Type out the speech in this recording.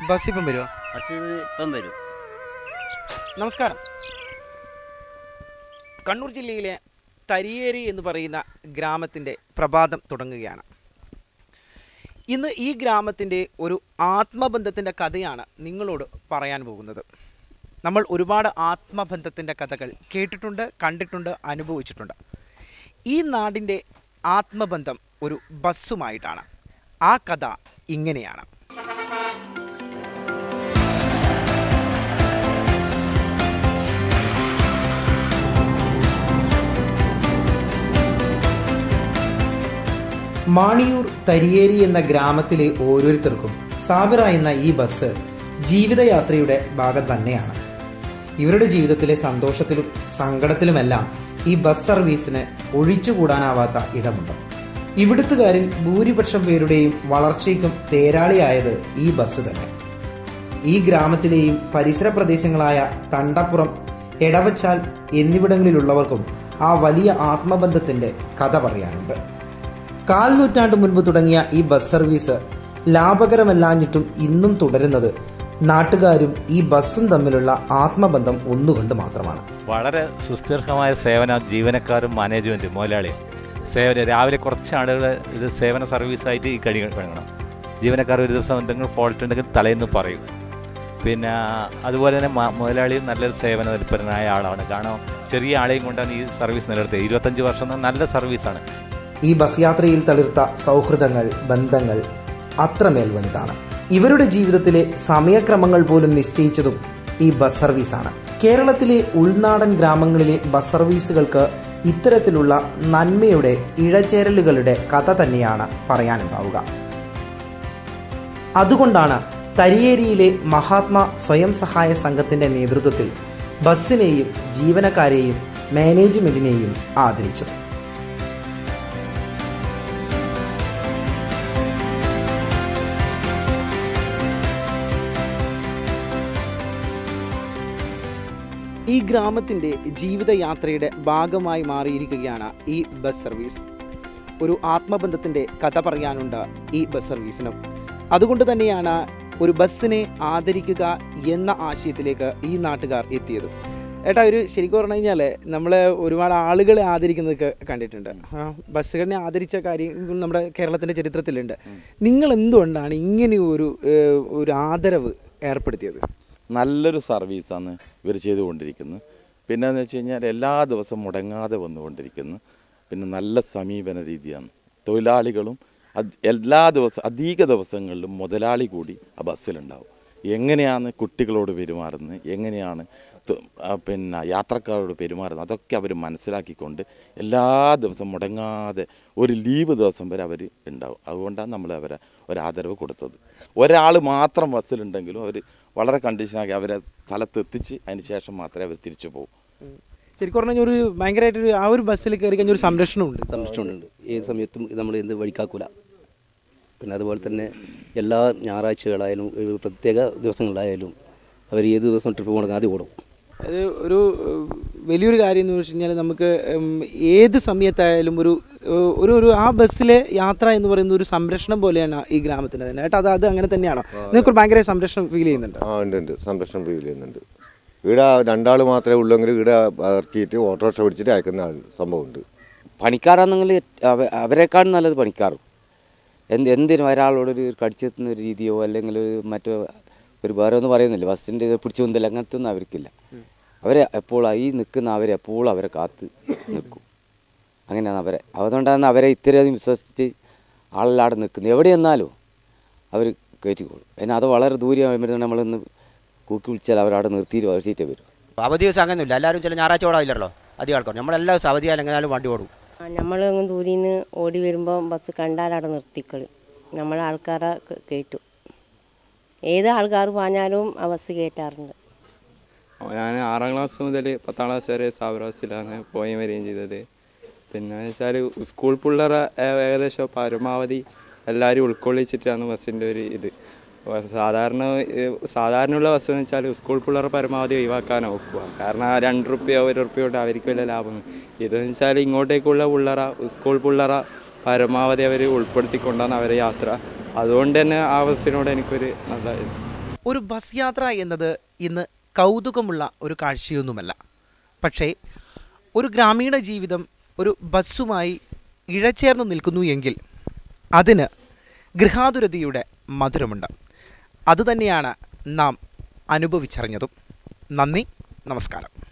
bus ഇപ്പം വരുമോ bus ഇപ്പം വരും നമസ്കാരം കണ്ണൂർ ജില്ലയിലെ തരിയേരി എന്ന് പറയുന്ന ഗ്രാമത്തിൻ്റെ പ്രഭാതം തുടങ്ങുകയാണ് ഇന്ന് ഈ ഗ്രാമത്തിൻ്റെ ഒരു ആത്മബന്ധത്തിൻ്റെ കഥയാണ് നിങ്ങളോട് പറയാൻ പോകുന്നത് നമ്മൾ ഒരുപാട് ആത്മബന്ധത്തിൻ്റെ കഥകൾ കേട്ടിട്ടുണ്ട് കണ്ടിട്ടുണ്ട് അനുഭവിച്ചിട്ടുണ്ട് ഈ നാടിൻ്റെ ആത്മബന്ധം ഒരു ബസ്സുമായിട്ടാണ് ആ കഥ ഇങ്ങനെയാണ് മാണിയൂർ തരിയേരി എന്ന ഗ്രാമത്തിലെ ഓരോരുത്തർക്കും സാബിറ എന്ന ഈ ബസ് ജീവിതയാത്രയുടെ ഭാഗം തന്നെയാണ് ഇവരുടെ ജീവിതത്തിലെ സന്തോഷത്തിലും സങ്കടത്തിലുമെല്ലാം ഈ ബസ് സർവീസിന് ഒഴിച്ചുകൂടാനാവാത്ത ഇടമുണ്ട് ഇവിടുത്തുകാരിൽ ഭൂരിപക്ഷം പേരുടെയും വളർച്ചയ്ക്കും തേരാളിയായത് ഈ ബസ് തന്നെ ഈ ഗ്രാമത്തിലെയും പരിസര പ്രദേശങ്ങളായ തണ്ടപ്പുറം എടവച്ചാൽ എന്നിവിടങ്ങളിലുള്ളവർക്കും ആ വലിയ ആത്മബന്ധത്തിന്റെ കഥ പറയാനുണ്ട് കാൽ നൂറ്റാണ്ട് മുൻപ് തുടങ്ങിയ ഈ ബസ് സർവീസ് ലാഭകരമല്ലാഞ്ഞിട്ടും ഇന്നും തുടരുന്നത് നാട്ടുകാരും ഈ ബസ്സും തമ്മിലുള്ള ആത്മബന്ധം ഒന്നുകൊണ്ട് മാത്രമാണ് വളരെ സുസ്ഥിരമായ സേവന ജീവനക്കാരും മാനേജ്മെൻറ്റും മുതലാളിയും സേവന രാവിലെ കുറച്ച് ആളുകൾ ഇത് സേവന സർവീസായിട്ട് ഈ കഴി കഴിയണം ജീവനക്കാർ ഒരു ദിവസം എന്തെങ്കിലും ഫോൾട്ട് ഉണ്ടെങ്കിൽ തലേന്ന് പറയും പിന്നെ അതുപോലെ തന്നെ മ- മുതലാളിയും നല്ലൊരു സേവന തൽപരനായ ആളാണ് കാരണം ചെറിയ ആളെയും കൊണ്ടാണ് ഈ സർവീസ് നിലനിർത്തിയത് ഇരുപത്തഞ്ച് വർഷം എന്ന് നല്ല സർവീസാണ് ഈ ബസ് യാത്രയിൽ തളിർത്ത സൗഹൃദങ്ങൾ ബന്ധങ്ങൾ അത്രമേൽ വലുതാണ് ഇവരുടെ ജീവിതത്തിലെ സമയക്രമങ്ങൾ പോലും നിശ്ചയിച്ചതും ഈ ബസ് സർവീസാണ് കേരളത്തിലെ ഉൾനാടൻ ഗ്രാമങ്ങളിലെ ബസ് സർവീസുകൾക്ക് ഇത്തരത്തിലുള്ള നന്മയുടെ ഇഴചേരലുകളുടെ കഥ തന്നെയാണ് പറയാനുണ്ടാവുക അതുകൊണ്ടാണ് തരിയേരിയിലെ മഹാത്മാ സ്വയം സഹായ സംഘത്തിന്റെ നേതൃത്വത്തിൽ ബസ്സിനെയും ജീവനക്കാരെയും മാനേജ്മെന്റിനെയും ആദരിച്ചത് ഈ ഗ്രാമത്തിൻ്റെ ജീവിതയാത്രയുടെ ഭാഗമായി മാറിയിരിക്കുകയാണ് ഈ ബസ് സർവീസ് ഒരു ആത്മബന്ധത്തിൻ്റെ കഥ പറയാനുണ്ട് ഈ ബസ് സർവീസിനും അതുകൊണ്ട് തന്നെയാണ് ഒരു ബസ്സിനെ ആദരിക്കുക എന്ന ആശയത്തിലേക്ക് ഈ നാട്ടുകാർ എത്തിയത് ഏട്ടാ ഒരു ശരിക്കും പറഞ്ഞു കഴിഞ്ഞാൽ നമ്മൾ ഒരുപാട് ആളുകളെ ആദരിക്കുന്നതൊക്കെ കണ്ടിട്ടുണ്ട് ആ, ബസ്സുകളിനെ ആദരിച്ച കാര്യം നമ്മുടെ കേരളത്തിൻ്റെ ചരിത്രത്തിലുണ്ട് നിങ്ങൾ എന്തുകൊണ്ടാണ് ഇങ്ങനെ ഒരു ഏഹ്, ഒരു ആദരവ് ഏർപ്പെടുത്തിയത് നല്ലൊരു സർവീസാണ് ഇവർ ചെയ്തുകൊണ്ടിരിക്കുന്നത് പിന്നെ എന്ന് വെച്ച് കഴിഞ്ഞാൽ എല്ലാ ദിവസവും മുടങ്ങാതെ വന്നുകൊണ്ടിരിക്കുന്നു പിന്നെ നല്ല സമീപന രീതിയാണ് തൊഴിലാളികളും അത് എല്ലാ ദിവസം അധിക ദിവസങ്ങളിലും മുതലാളി കൂടി ആ ബസ്സിലുണ്ടാവും എങ്ങനെയാണ് കുട്ടികളോട് പെരുമാറുന്നത് എങ്ങനെയാണ് ത- ആ പിന്നെ യാത്രക്കാരോട് പെരുമാറുന്നത് അതൊക്കെ അവർ മനസ്സിലാക്കിക്കൊണ്ട് എല്ലാ ദിവസവും മുടങ്ങാതെ ഒരു ലീവ് ദിവസം വരെ അവർ ഉണ്ടാവും അതുകൊണ്ടാണ് നമ്മൾ അവരെ ഒരു ആദരവ് കൊടുത്തത് ഒരാൾ മാത്രം ബസ്സിലുണ്ടെങ്കിലും അവർ വളരെ കണ്ടീഷനാക്കി അവരെ സ്ഥലത്ത് എത്തിച്ച് അതിന് ശേഷം മാത്രമേ അവർ തിരിച്ചു പോകും ശരിക്കും പറഞ്ഞാൽ ഒരു ഭയങ്കരമായിട്ടൊരു ആ ഒരു ബസ്സിൽ കയറി കഴിഞ്ഞ ഒരു സംരക്ഷണമുണ്ട് സംരക്ഷണമുണ്ട് ഏത് സമയത്തും നമ്മൾ എന്ത് വഴിക്കാക്കൂല പിന്നെ അതുപോലെ തന്നെ എല്ലാ ഞായറാഴ്ചകളായാലും ഒരു പ്രത്യേക ദിവസങ്ങളിലായാലും അവർ ഏത് ദിവസം ട്രിപ്പ് പോകണമെങ്കിൽ ആദ്യം ഓടും അത് ഒരു ഏഹ്, വലിയൊരു കാര്യം എന്ന് വെച്ച് കഴിഞ്ഞാൽ നമുക്ക് ഉം, ഏത് സമയത്തായാലും ഒരു ഏഹ്, ഒരു ഒരു ആ ബസ്സിലെ യാത്ര എന്ന് പറയുന്ന ഒരു സംരക്ഷണം പോലെയാണ് ഈ ഗ്രാമത്തിന് തന്നെ ഏട്ടാ അത് അത് അങ്ങനെ തന്നെയാണോ നിങ്ങൾക്ക് ഭയങ്കര സംരക്ഷണം ഫീൽ ചെയ്യുന്നുണ്ട് ആ ഉണ്ട് ഉണ്ട് സംരക്ഷണം ഫീൽ ചെയ്യുന്നുണ്ട് ഇവിടെ രണ്ടാൾ മാത്രമേ ഉള്ളെങ്കിൽ ഇവിടെ ഇറക്കിയിട്ട് ഓട്ടോറിക്ഷ പിടിച്ചിട്ട് അയക്കുന്ന ആൾ സംഭവമുണ്ട് പണിക്കാരാണെങ്കിൽ അവ- അവരെക്കാളും നല്ലത് പണിക്കാറും എന്ത് എന്തിനും ഒരാളോടൊരു കടിച്ചെത്തുന്ന ഒരു രീതിയോ അല്ലെങ്കിൽ മറ്റോ ഒരു വേറെ ഒന്നും പറയുന്നില്ല ബസ്സിൻ്റെ ഇത് പിടിച്ചു കൊന്നില്ല അങ്ങനത്തെ ഒന്നും അവർക്കില്ല അവരെ എപ്പോൾ ഈ നിൽക്കുന്ന അവരെ എപ്പോഴും അവരെ കാത്ത് നിൽക്കും അങ്ങനെയാണ് അവരെ അതുകൊണ്ടാണ് അവരെ ഇത്രയധികം വിശ്വസിച്ച് ആളല്ലാടെ നിൽക്കുന്നത് എവിടെ ചെന്നാലും അവർ കയറ്റിക്കോളും എന്നാൽ അത് വളരെ ദൂരെ നമ്മളൊന്ന് കൂക്കി വിളിച്ചാൽ അവരവിടെ നിർത്തിയിട്ട് വഴിച്ചിട്ടേ വരും അവധി ദിവസം അങ്ങനെയൊന്നുമില്ല എല്ലാവരും ചില ഞായറാഴ്ച ഓടാതില്ലല്ലോ അധികം ആൾക്കാർ നമ്മളെല്ലാ ദിവസം അവധിയായാലും എങ്ങനെയാലും വണ്ടി ഓടും നമ്മൾ അങ്ങ് ദൂരിൽ നിന്ന് ഓടി വരുമ്പോൾ ബസ് കണ്ടാൽ അവിടെ നിർത്തിക്കളി നമ്മൾ ആൾക്കാരെ ക- കയറ്റും ഏത് ആൾക്കാർ പാഞ്ഞാലും ആ ബസ് കയറ്റാറുണ്ട് ഞാൻ ആറാം ക്ലാസ് മുതൽ പത്താം ക്ലാസ് വരെ സാവറാസിലാണ് പോയി വരികയും ചെയ്തത് പിന്നെ വെച്ചാൽ സ്കൂൾ പിള്ളേരെ ഏ- ഏകദേശം പരമാവധി എല്ലാവരും ഉൾക്കൊള്ളിച്ചിട്ടാണ് ബസ്സിൻ്റെ ഒരു ഇത് അപ്പോൾ സാധാരണ ഏ, സാധാരണയുള്ള ബസ് എന്ന് വെച്ചാൽ സ്കൂൾ പിള്ളേരെ പരമാവധി ഒഴിവാക്കാൻ നോക്കുക കാരണം ആ രണ്ട് റുപ്യ ഒരു റുപ്യ കൊണ്ട് അവർക്ക് വലിയ ലാഭം ഇതെന്ന് വെച്ചാൽ ഇങ്ങോട്ടേക്കുള്ള പിള്ളേര സ്കൂൾ പിള്ളേരെ പരമാവധി അവർ ഉൾപ്പെടുത്തിക്കൊണ്ടാണ് അവരെ യാത്ര അതുകൊണ്ട് തന്നെ ആ ബസ്സിനോട് എനിക്കൊരു നല്ല ഇത് ഒരു ബസ് യാത്ര എന്നത് ഇന്ന് കൗതുകമുള്ള ഒരു കാഴ്ചയൊന്നുമല്ല പക്ഷേ ഒരു ഗ്രാമീണ ജീവിതം ഒരു ബസ്സുമായി ഇഴചേർന്ന് നിൽക്കുന്നു എങ്കിൽ അതിന് ഗൃഹാതുരതയുടെ മധുരമുണ്ട് അതുതന്നെയാണ് നാം അനുഭവിച്ചറിഞ്ഞതും നന്ദി നമസ്കാരം